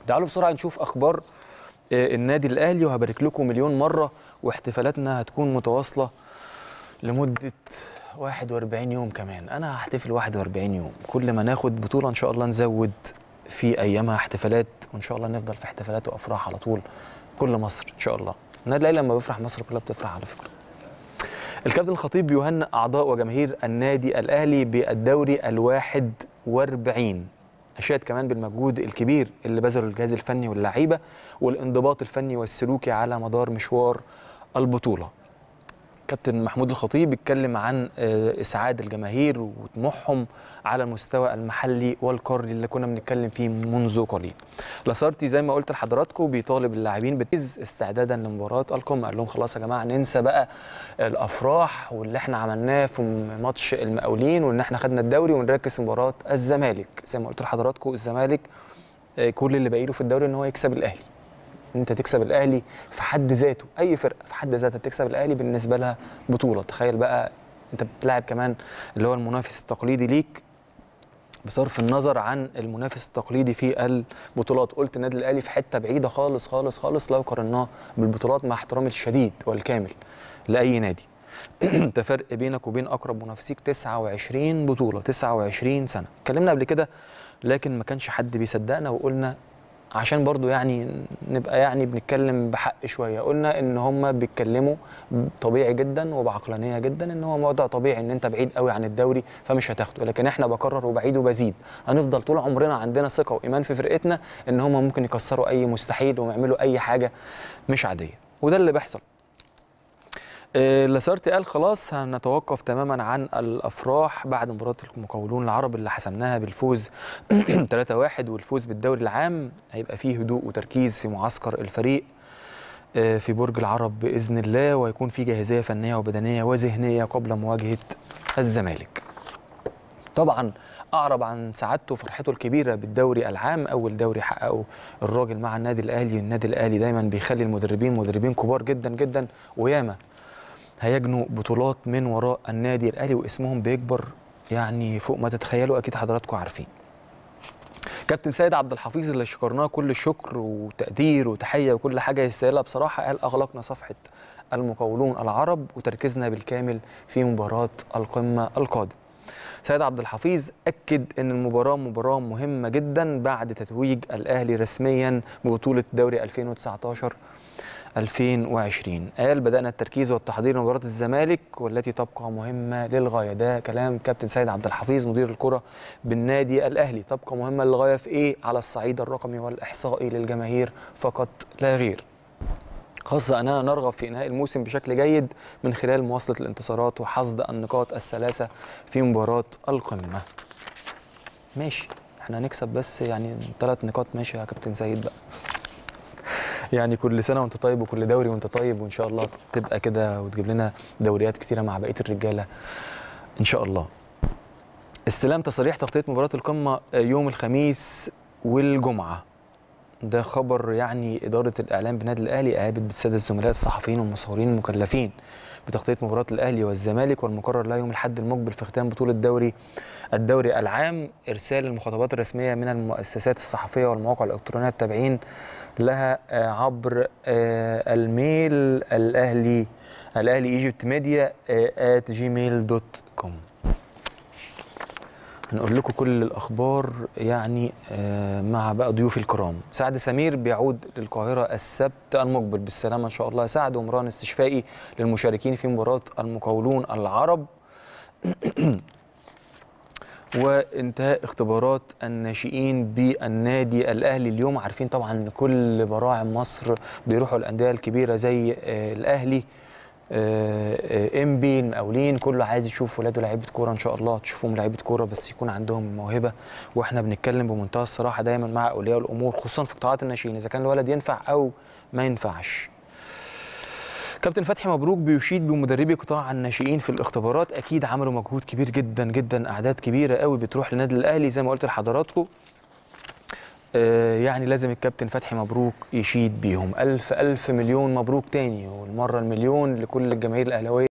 تعالوا بسرعه نشوف اخبار آه، النادي الاهلي وهبارك لكم مليون مره واحتفالاتنا هتكون متواصله لمده 41 يوم كمان انا هحتفل 41 يوم كل ما ناخد بطوله ان شاء الله نزود في ايامها احتفالات وان شاء الله نفضل في احتفالات وافراح على طول كل مصر ان شاء الله النادي الاهلي لما بيفرح مصر كلها بتفرح على فكره الكابتن الخطيب بيهنئ اعضاء وجماهير النادي الاهلي بالدوري الواحد واربعين اشاد كمان بالمجهود الكبير اللي بذله الجهاز الفني واللعيبه والانضباط الفني والسلوكي على مدار مشوار البطوله كابتن محمود الخطيب اتكلم عن آه، اسعاد الجماهير وطموحهم على المستوى المحلي والقاري اللي كنا بنتكلم فيه منذ قليل. لاسارتي زي ما قلت لحضراتكم بيطالب اللاعبين بتركيز استعدادا لمباراه القمه قال لهم خلاص يا جماعه ننسى بقى الافراح واللي احنا عملناه في ماتش المقاولين وان احنا خدنا الدوري ونركز في مباراه الزمالك زي ما قلت لحضراتكم الزمالك آه، كل اللي باقي له في الدوري ان هو يكسب الاهلي. ان انت تكسب الاهلي في حد ذاته اي فرقه في حد ذاتها بتكسب الاهلي بالنسبه لها بطوله تخيل بقى انت بتلاعب كمان اللي هو المنافس التقليدي ليك بصرف النظر عن المنافس التقليدي في البطولات قلت النادي الاهلي في حته بعيده خالص خالص خالص لو قارناه بالبطولات مع احترامي الشديد والكامل لاي نادي انت فرق بينك وبين اقرب منافسيك 29 بطوله 29 سنه اتكلمنا قبل كده لكن ما كانش حد بيصدقنا وقلنا عشان برضو يعني نبقى يعني بنتكلم بحق شويه قلنا ان هم بيتكلموا طبيعي جدا وبعقلانيه جدا ان هو موضوع طبيعي ان انت بعيد قوي عن الدوري فمش هتاخده لكن احنا بكرر وبعيد وبزيد هنفضل طول عمرنا عندنا ثقه وايمان في فرقتنا ان هم ممكن يكسروا اي مستحيل ويعملوا اي حاجه مش عاديه وده اللي بيحصل آه، لاسارتي قال خلاص هنتوقف تماما عن الافراح بعد مباراه المقاولون العرب اللي حسمناها بالفوز 3-1 والفوز بالدوري العام هيبقى فيه هدوء وتركيز في معسكر الفريق آه، في برج العرب باذن الله ويكون في جاهزيه فنيه وبدنيه وذهنيه قبل مواجهه الزمالك. طبعا اعرب عن سعادته وفرحته الكبيره بالدوري العام اول دوري حققه الراجل مع النادي الاهلي النادي الاهلي دايما بيخلي المدربين مدربين كبار جدا جدا وياما هيجنوا بطولات من وراء النادي الاهلي واسمهم بيكبر يعني فوق ما تتخيلوا اكيد حضراتكم عارفين كابتن سيد عبد الحفيظ اللي شكرناه كل الشكر وتقدير وتحيه وكل حاجه يستاهلها بصراحه قال اغلقنا صفحه المقاولون العرب وتركيزنا بالكامل في مباراه القمه القادمه سيد عبد الحفيظ اكد ان المباراه مباراه مهمه جدا بعد تتويج الاهلي رسميا ببطوله دوري 2019 2020 قال بدأنا التركيز والتحضير لمباراة الزمالك والتي تبقى مهمة للغاية ده كلام كابتن سيد عبد الحفيظ مدير الكرة بالنادي الأهلي تبقى مهمة للغاية في إيه على الصعيد الرقمي والإحصائي للجماهير فقط لا غير خاصة أننا نرغب في إنهاء الموسم بشكل جيد من خلال مواصلة الانتصارات وحصد النقاط الثلاثة في مباراة القمة ماشي احنا هنكسب بس يعني ثلاث نقاط ماشي يا كابتن سيد بقى يعني كل سنه وانت طيب وكل دوري وانت طيب وان شاء الله تبقى كده وتجيب لنا دوريات كتيره مع بقيه الرجاله ان شاء الله استلام تصاريح تغطيه مباراه القمه يوم الخميس والجمعه ده خبر يعني اداره الاعلام بالنادي الاهلي قابلت بالساده الزملاء الصحفيين والمصورين المكلفين بتغطيه مباراه الاهلي والزمالك والمقرر لها يوم الاحد المقبل في ختام بطوله دوري الدوري العام ارسال المخاطبات الرسميه من المؤسسات الصحفيه والمواقع الالكترونيه التابعين لها آه، عبر آه، الميل الاهلي الاهلي ايجيبت ميديا at جيميل دوت كوم هنقول لكم كل الاخبار يعني آه، مع بقى ضيوفي الكرام سعد سمير بيعود للقاهره السبت المقبل بالسلامه ان شاء الله سعد ومران استشفائي للمشاركين في مباراه المقاولون العرب وانتهاء اختبارات الناشئين بالنادي الاهلي اليوم عارفين طبعا ان كل براعم مصر بيروحوا الانديه الكبيره زي آه، الاهلي انبي المقاولين كله عايز يشوف ولاده لعيبه كوره ان شاء الله تشوفهم لعيبه كوره بس يكون عندهم موهبه واحنا بنتكلم بمنتهى الصراحه دايما مع اولياء الامور خصوصا في قطاعات الناشئين اذا كان الولد ينفع او ما ينفعش كابتن فتحي مبروك بيشيد بمدربي قطاع الناشئين في الاختبارات اكيد عملوا مجهود كبير جدا جدا اعداد كبيره قوي بتروح للنادي الاهلي زي ما قلت لحضراتكم آه، يعني لازم الكابتن فتحي مبروك يشيد بيهم ألف ألف مليون مبروك تاني والمرة المليون لكل الجماهير الأهلاوية